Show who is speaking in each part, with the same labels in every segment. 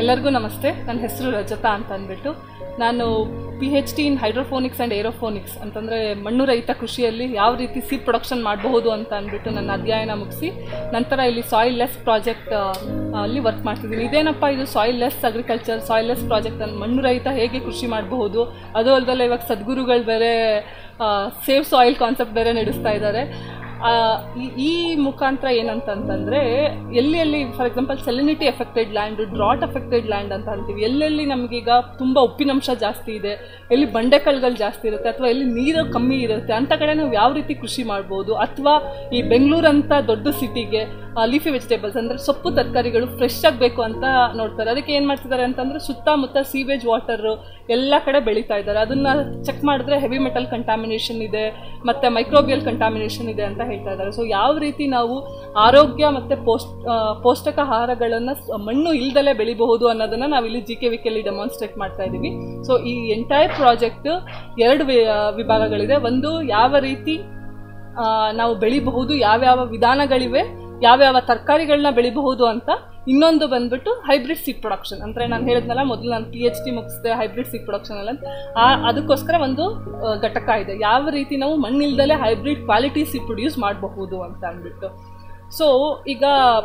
Speaker 1: ಎಲ್ಲರಿಗೂ ನಮಸ್ತೆ ನನ್ನ ಹೆಸರು ರಜತಾ ಅಂತ ಅಂದ್ಬಿಟ್ಟು ನಾನು P H D in hydroponics and aeroponics ಅಂತಂದರೆ ಮಣ್ಣು ರಹಿತ ಕೃಷಿಯಲ್ಲಿ ಯಾವ ರೀತಿ ಸೀಡ್ ಪ್ರೊಡಕ್ಷನ್ ಮಾಡಬಹುದು ಅಂತ ಅಂದ್ಬಿಟ್ಟು ನನ್ನ ಅಧ್ಯಯನ ಮುಗಿಸಿ ನಂತರ ಇಲ್ಲಿ ಸಾಯಿಲ್ ಲೆಸ್ ಪ್ರಾಜೆಕ್ಟ್ ಅಲ್ಲಿ ವರ್ಕ್ ಮಾಡ್ತಿದ್ದೀನಿ ಇದೇನಪ್ಪ ಇದು soilless agriculture soilless project ಅಂತ ಮಣ್ಣು ರಹಿತ ಹೇಗೆ ಕೃಷಿ ಮಾಡಬಹುದು ಅದು ಅಲ್ಲದೆ ಇವಾಗ ಸದ್ಗುರುಗಳು ಬೇರೆ ಸೇವ್ ಸಾಯಿಲ್ ಕಾನ್ಸೆಪ್ಟ್ ಬೇರೆ ನಡೆಸ್ತಾ ಇದ್ದಾರೆ ಆ, ಈ- ಈ ಮುಖಾಂತರ ಏನಂತಂತಂದರೆ ಎಲ್ಲಿ ಎಲ್ಲಿ for example salinity affected land drought affected land ಅಂತ ಅಂತೀವಿ ಎಲ್ಲೆಲ್ಲಿ ನಮಗೀಗ ತುಂಬ ಉಪ್ಪಿನಂಶ ಜಾಸ್ತಿ ಇದೆ ಎಲ್ಲಿ ಬಂಡೆಕಲ್ಗಳು ಜಾಸ್ತಿ ಇರುತ್ತೆ ಅಥವಾ ಎಲ್ಲಿ ನೀರು ಕಮ್ಮಿ ಇರುತ್ತೆ ಅಂಥ ಕಡೆ ನಾವು ಯಾವ ರೀತಿ ಕೃಷಿ ಮಾಡ್ಬೋದು ಅಥವಾ ಈ ಬೆಂಗಳೂರಂಥ ದೊಡ್ಡ ಸಿಟಿಗೆ ಲೀಫಿ ವೆಜಿಟೇಬಲ್ಸ್ ಅಂದರೆ ಸೊಪ್ಪು ತರಕಾರಿಗಳು ಫ್ರೆಶ್ ಆಗಬೇಕು ಅಂತ ನೋಡ್ತಾರೆ ಅದಕ್ಕೆ ಏನು ಮಾಡ್ತಿದ್ದಾರೆ ಅಂತಂದರೆ ಸುತ್ತಮುತ್ತ ಸೀವೇಜ್ ವಾಟರು ಎಲ್ಲ ಕಡೆ ಬೆಳೀತಾ ಇದ್ದಾರೆ ಅದನ್ನು ಚೆಕ್ ಮಾಡಿದ್ರೆ ಹೆವಿ ಮೆಟಲ್ ಕಂಟಾಮಿನೇಷನ್ ಇದೆ ಮತ್ತು ಮೈಕ್ರೋಬಿಯಲ್ ಕಂಟಾಮಿನೇಷನ್ ಇದೆ ಅಂತ ಹೇಳ್ತಾ ಇದ್ದಾರೆ ಸೊ ಯಾವ ರೀತಿ ನಾವು ಆರೋಗ್ಯ ಮತ್ತು ಪೌಷ್ ಆ, ಪೌಷ್ಟಿಕಾಹಾರಗಳನ್ನು ಸ- ಮಣ್ಣು ಇಲ್ದಲೇ ಬೆಳಿಬಹುದು ಅನ್ನೋದನ್ನು ನಾವು ಇಲ್ಲಿ ಜಿ ಕೆ ವಿಕೆಯಲ್ಲಿ ಡೆಮಾನ್ಸ್ಟ್ರೇಟ್ ಮಾಡ್ತಾ ಇದ್ದೀವಿ ಸೊ ಈ ಎಂಟೈರ್ ಪ್ರಾಜೆಕ್ಟ್ ಎರಡು ವಿ- ವಿಭಾಗಗಳಿದೆ ಒಂದು ಯಾವ ರೀತಿ ಆ, ನಾವು ಬೆಳಿಬಹುದು ಯಾವ್ಯಾವ ವಿಧಾನಗಳಿವೆ ಯಾವ್ಯಾವ ತರಕಾರಿಗಳನ್ನ ಬೆಳಿಬಹುದು ಅಂತ ಇನ್ನೊಂದು ಬಂದ್ಬಿಟ್ಟು ಹೈಬ್ರಿಡ್ ಸೀಡ್ ಪ್ರೊಡಕ್ಷನ್ ಅಂದರೆ ನಾನು ಹೇಳಿದ್ನಲ್ಲ ಮೊದಲು ನಾನು ಪಿ ಎಚ್ ಡಿ ಮುಗಿಸಿದೆ ಹೈಬ್ರಿಡ್ ಸೀಡ್ ಪ್ರೊಡಕ್ಷನ್ ಅಲ್ಲಿ ಆ ಅದಕ್ಕೋಸ್ಕರ ಒಂದು ಆ, ಘಟಕ ಇದೆ ಯಾವ ರೀತಿ ನಾವು ಮಣ್ಣಿಲ್ದಲೇ ಹೈಬ್ರಿಡ್ ಕ್ವಾಲಿಟಿ ಸೀಡ್ ಪ್ರೊಡ್ಯೂಸ್ ಮಾಡಬಹುದು ಅಂತ ಅಂದ್ಬಿಟ್ಟು ಸೊ ಈಗ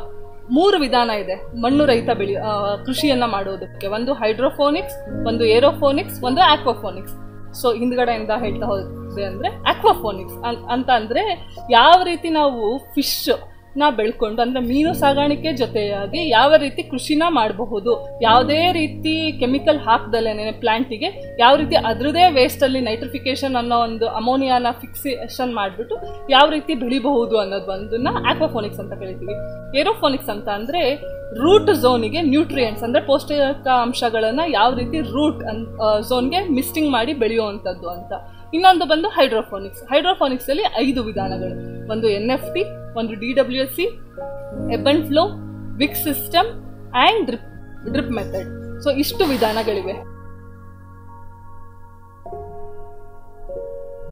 Speaker 1: ಮೂರು ವಿಧಾನ ಇದೆ ಮಣ್ಣು ರಹಿತ ಬೆಳಿ ಆ, ಕೃಷಿಯನ್ನ ಮಾಡೋದಕ್ಕೆ ಒಂದು ಹೈಡ್ರೋಫೋನಿಕ್ಸ್ ಒಂದು ಏರೋಫೋನಿಕ್ಸ್ ಒಂದು ಆಕ್ವಾಫೋನಿಕ್ಸ್ ಸೊ ಹಿಂದ್ಗಡೆಯಿಂದ ಹೇಳ್ತಾ ಹೋದೆ ಅಂದ್ರೆ ಆಕ್ವಾಫೋನಿಕ್ಸ್ ಅಂತ ಅಂದ್ರೆ ಯಾವ ರೀತಿ ನಾವು ಫಿಶ್ ನ ಬೆಳ್ಕೊಂಡು ಅಂದ್ರೆ ಮೀನು ಸಾಗಾಣಿಕೆ ಜೊತೆಯಾಗಿ ಯಾವ ರೀತಿ ಕೃಷಿನ ಮಾಡಬಹುದು ಯಾವುದೇ ರೀತಿ ಕೆಮಿಕಲ್ ಹಾಕ್ದಲೇನೆ ಪ್ಲಾಂಟಿಗೆ ಯಾವ ರೀತಿ ಅದ್ರದೇ ವೇಸ್ಟಲ್ಲಿ ನೈಟ್ರಿಫಿಕೇಶನ್ ಅನ್ನೋ ಒಂದು ಅಮೋನಿಯಾನ ಫಿಕ್ಸೇಷನ್ ಮಾಡಿಬಿಟ್ಟು ಯಾವ ರೀತಿ ಬೆಳಿಬಹುದು ಅನ್ನೋದು ಒಂದನ್ನ ಆಕ್ವಾಫೋನಿಕ್ಸ್ ಅಂತ ಕರಿತೀವಿ ಏರೋಫೋನಿಕ್ಸ್ ಅಂತ ಅಂದ್ರೆ ರೂಟ್ ಝೋನಿಗೆ ನ್ಯೂಟ್ರಿಯೆಂಟ್ಸ್ ಅಂದ್ರೆ ಪೌಷ್ಟಿಕಾಂಶಗಳನ್ನ ಯಾವ ರೀತಿ ರೂಟ್ ಝೋನ್ಗೆ ಮಿಸ್ಟಿಂಗ್ ಮಾಡಿ ಬೆಳೆಯುವಂಥದ್ದು ಅಂತ ಇನ್ನೊಂದು ಬಂದು ಹೈಡ್ರೋಫೋನಿಕ್ಸ್ ಹೈಡ್ರೋಫೋನಿಕ್ಸ್ ಅಲ್ಲಿ ಐದು ವಿಧಾನಗಳು ಒಂದು ಎನ್ ಎಫ್ ಟಿ ಒಂದು D W S C ebb and flow wick system and drip drip method so ಇಷ್ಟು ವಿಧಾನಗಳಿವೆ